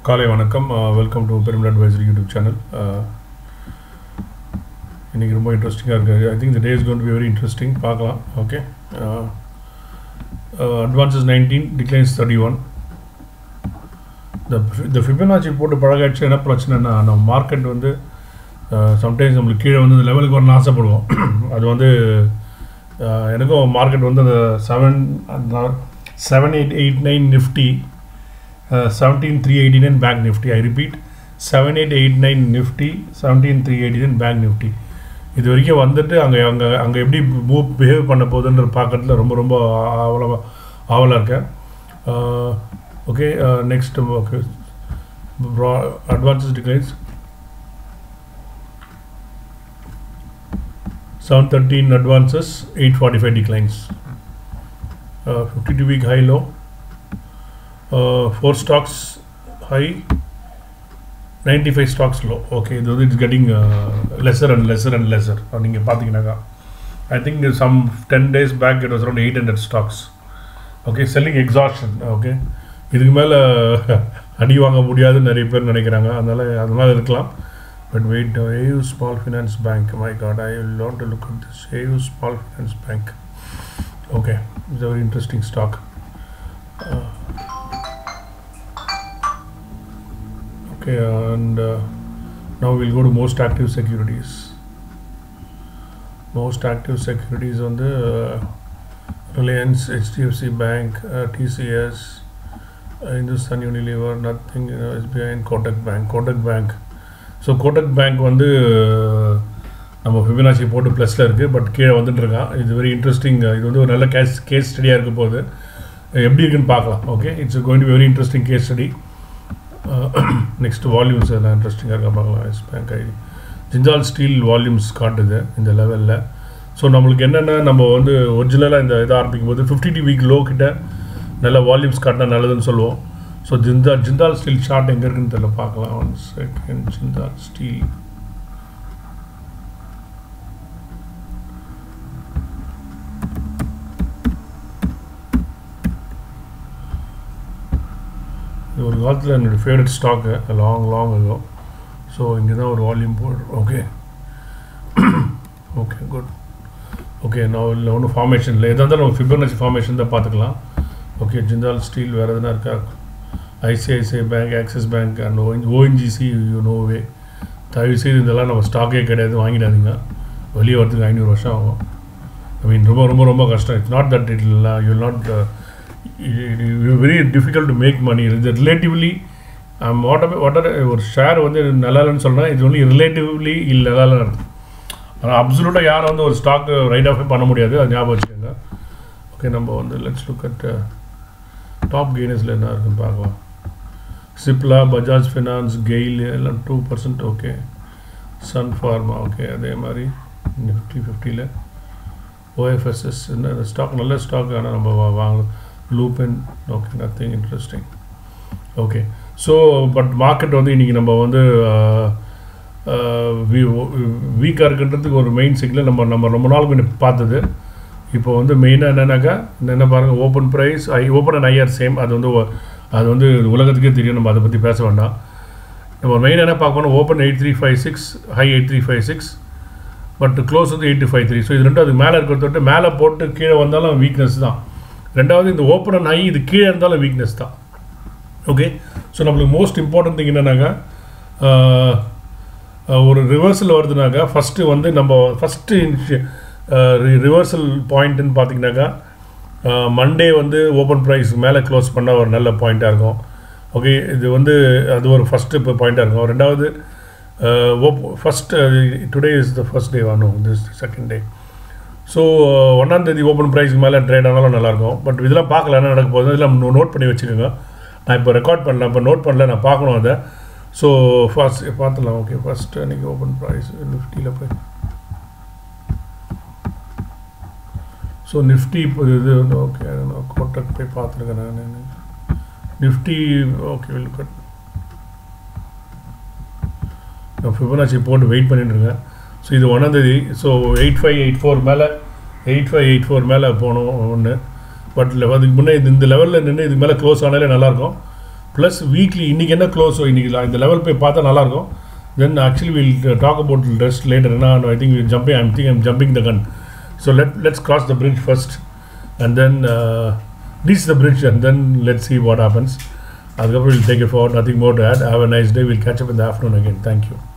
காலை வணக்கம் welcome to பெருமிட் அட்வைசரி யூடியூப் சேனல் இன்றைக்கி ரொம்ப இன்ட்ரெஸ்டிங்காக இருக்குது I think the day is gonna be very interesting பார்க்கலாம் okay advances nineteen declines thirty one இந்த இந்த ஃபிபனாச்சி போட்டு பழகாச்சு என்ன பிரச்சனைனா நம்ம மார்க்கெட் வந்து சம்டைம்ஸ் நம்மளுக்கு கீழே வந்து இந்த லெவலுக்கு வரணும்னு ஆசைப்படுவோம் அது வந்து uh, எனக்கும் மார்க்கெட் வந்து அந்த seven seven eight eight nine Nifty seventeen three eighty nine bank Nifty I repeat seven eight eight nine Nifty seventeen three eighty nine bank Nifty இது வரைக்கும் வந்துட்டு அங்கே அங்கே அங்கே எப்படி மூவ் பிஹேவ் பண்ண போகுதுன்ற பார்க்கறதுல ரொம்ப ரொம்ப ஆவலாக ஆவலாக இருக்கேன் okay next okay advances declines seven thirteen advances eight forty five declines fifty two week high low four stocks high ninety five stocks low okay இது வந்து it's getting lesser and lesser and lesser நீங்கள் பார்த்தீங்கன்னாக்கா I think some ten days back it was around eight hundred stocks okay selling exhaustion okay இதுக்கு மேலே அடி வாங்க முடியாதுன்னு நிறைய பேர் நினைக்கிறாங்க அதனால் அதனால இருக்கலாம் but wait AU small finance bank my god I will want to look at this AU small finance bank okay it's very interesting stock okay and uh, now we'll go to most active securities most active securities on the uh, reliance hdfc bank uh, tcs uh, hindustan unilever nothing you know, sbi and kotak bank kotak bank so Kotak bank வந்து நம்ம ஃபிபினாச்சி போட்டு ப்ளஸில் இருக்குது but கீழே வந்துட்டு இருக்கான் இது very interesting இது வந்து ஒரு நல்ல கேஸ் கேஸ் ஸ்டடியாக இருக்க போகுது எப்படி இருக்குன்னு பார்க்கலாம் okay it's going to very interesting case study next volumes எல்லாம் இன்ட்ரெஸ்டிங்காக இருக்க பார்க்கலாம் Yes bank IT Jindal steel volumes காட்டுது இந்த லெவலில் ஸோ நம்மளுக்கு என்னென்ன நம்ம வந்து ஒரிஜினலாக இந்த இதை ஆரம்பிக்கும் போது ஃபிஃப்டி டி வீக் லோ கிட்ட நல்ல வால்யூம்ஸ் காட்டினா நல்லதுன்னு சொல்லுவோம் so Jindal Jindal steel short எங்கே இருக்குன்னு தெரியல பார்க்கலாம் ஒன் செகண்ட் ஜிந்தால் ஸ்டீல் இது ஒரு காலத்தில் என்னோடய ஃபேவரட் ஸ்டாக்கு லாங் லாங் இருக்கும் ஸோ இங்கே தான் ஒரு வால்யூம் போடுறோம் ஓகே ஓகே குட் ஓகே நான் இல்லை ஒன்றும் ஃபார்மேஷன் இல்லை எதாக இருந்தாலும் ஃபிபர்னசி ஃபார்மேஷன் தான் பார்த்துக்கலாம் ஓகே ஜிந்தால் ஸ்டீல் வேறு எதுனா இருக்கா ICICI bank Axis bank and O N ONGC you no way தயவு செய்து இதெல்லாம் நம்ம ஸ்டாக்கே கிடையாது வாங்கிடாதீங்க வெளியே வரதுக்கு ஐநூறு வருஷம் ஆகும் ஐ மீன் ரொம்ப ரொம்ப ரொம்ப கஷ்டம் இட்ஸ் நாட் தட் இட் இல்லை you not very difficult to make money இது ரிலேட்டிவ்லி வாட் வாட் ஒரு ஷேர் வந்து நல்லா இல்லைன்னு சொல்கிறேன் இது ஒன்லி ரிலேட்டிவ்லி இல்லை நல்லா இல்லை ஆனால் அப்சல்யூட்டாக யாரும் வந்து ஒரு ஸ்டாக் ரைட் ஆஃபே பண்ண முடியாது அது ஞாபகம் வச்சுக்கோங்க ஓகே நம்ம வந்து லெட்ஸ் லுக் அட் டாப் கெய்னர்ஸில் என்ன இருக்குன்னு பார்க்கலாம் சிப்லா பஜாஜ் ஃபினான்ஸ் கெயில் எல்லாம் two percent okay Sun pharma okay அதே மாதிரி ஃபிஃப்டி ஃபிஃப்டியில் ஓஎஃப்எஸ்எஸ் என்ன ஸ்டாக் நல்ல ஸ்டாக் ஆனால் நம்ம வாங்கலாம் Lupin okay nothing interesting okay so but market வந்து இன்றைக்கி நம்ம வந்து வீக்காக இருக்குன்றதுக்கு ஒரு மெயின் சிக்னல் நம்ம நம்ம ரொம்ப நாள் முன்ன பார்த்தது இப்போ வந்து மெயினாக என்னென்னாக்கா என்ன பாருங்கள் open price high open and high are same அது வந்து அது வந்து உலகத்துக்கே தெரியும் நம்ம அதை பற்றி பேச வேண்டாம் நம்ம மெயின் என்ன பார்க்கணும் open eight three five six high eight three five six but close வந்து எயிட் ஃபைவ் த்ரீ ஸோ இது ரெண்டும் அது மேலே இருக்கிறத விட்டு மேலே போட்டு கீழே வந்தாலும் வீக்னஸ் தான் ரெண்டாவது இந்த ஓப்பன் அண்ட் ஹை இது கீழே இருந்தாலும் வீக்னஸ் தான் ஓகே ஸோ நம்மளுக்கு மோஸ்ட் இம்பார்ட்டன்ட் திங் என்னென்னாக்கா ஒரு ரிவர்சல் வருதுனாக்கா ஃபஸ்ட்டு வந்து நம்ம ஃபஸ்ட்டு ரிவர்சல் பாயிண்ட்டுன்னு பார்த்தீங்கன்னாக்கா மண்டே வந்து ஓப்பன் ப்ரைஸ் மேலே க்ளோஸ் பண்ணால் ஒரு நல்ல பாயிண்ட்டாக இருக்கும் ஓகே இது வந்து அது ஒரு ஃபஸ்ட்டு இப்போ பாயிண்ட்டாக இருக்கும் ரெண்டாவது of first today is the first day வாணும் திஸ் செகண்ட் டே ஸோ ஒன்றாந்தேதி ஓப்பன் ப்ரைஸ்க்கு மேலே ட்ரேட் ஆனாலும் நல்லாயிருக்கும் பட் இதெல்லாம் பார்க்கல என்ன நடக்க போகுது இதெல்லாம் நோட் பண்ணி வச்சுக்கோங்க நான் இப்போ ரெக்கார்ட் பண்ணல இப்போ நோட் பண்ணல நான் பார்க்கணும் அதை ஸோ ஃபர்ஸ்ட் பார்த்துலாம் ஓகே ஃபஸ்ட் அன்றைக்கி ஓப்பன் ப்ரைஸ் நிஃப்டியில் போய் ஸோ நிஃப்டி இப்போ இது ஓகே நான் கோட்டக் போய் பார்த்துருக்கேன் நான் நிஃப்டி ஓகே வெல்கட் நான் ஃபிபனாச்சி போட்டு வெயிட் பண்ணிட்டுருக்கேன் ஸோ இது ஒன்றாந்தேதி so eight five eight four மேலே எயிட் ஃபைவ் எயிட் ஃபோர் மேலே போகணும் ஒன்று பட் அதுக்கு முன்னே இது இந்த லெவலில் நின்று இதுக்கு மேலே க்ளோஸ் ஆனாலே நல்லாயிருக்கும் ப்ளஸ் வீக்லி இன்றைக்கி என்ன க்ளோஸோ இன்றைக்கி இந்த லெவல் போய் பார்த்தா நல்லாயிருக்கும் then actually will talk about rest later ஏன்னா I think jumping I'm think I'm jumping the gun so let let's cross the bridge first and then reach the bridge and then let see what happens அதுக்கப்புறம் will take it for nothing more to add have a nice day will catch up in the afternoon again thank you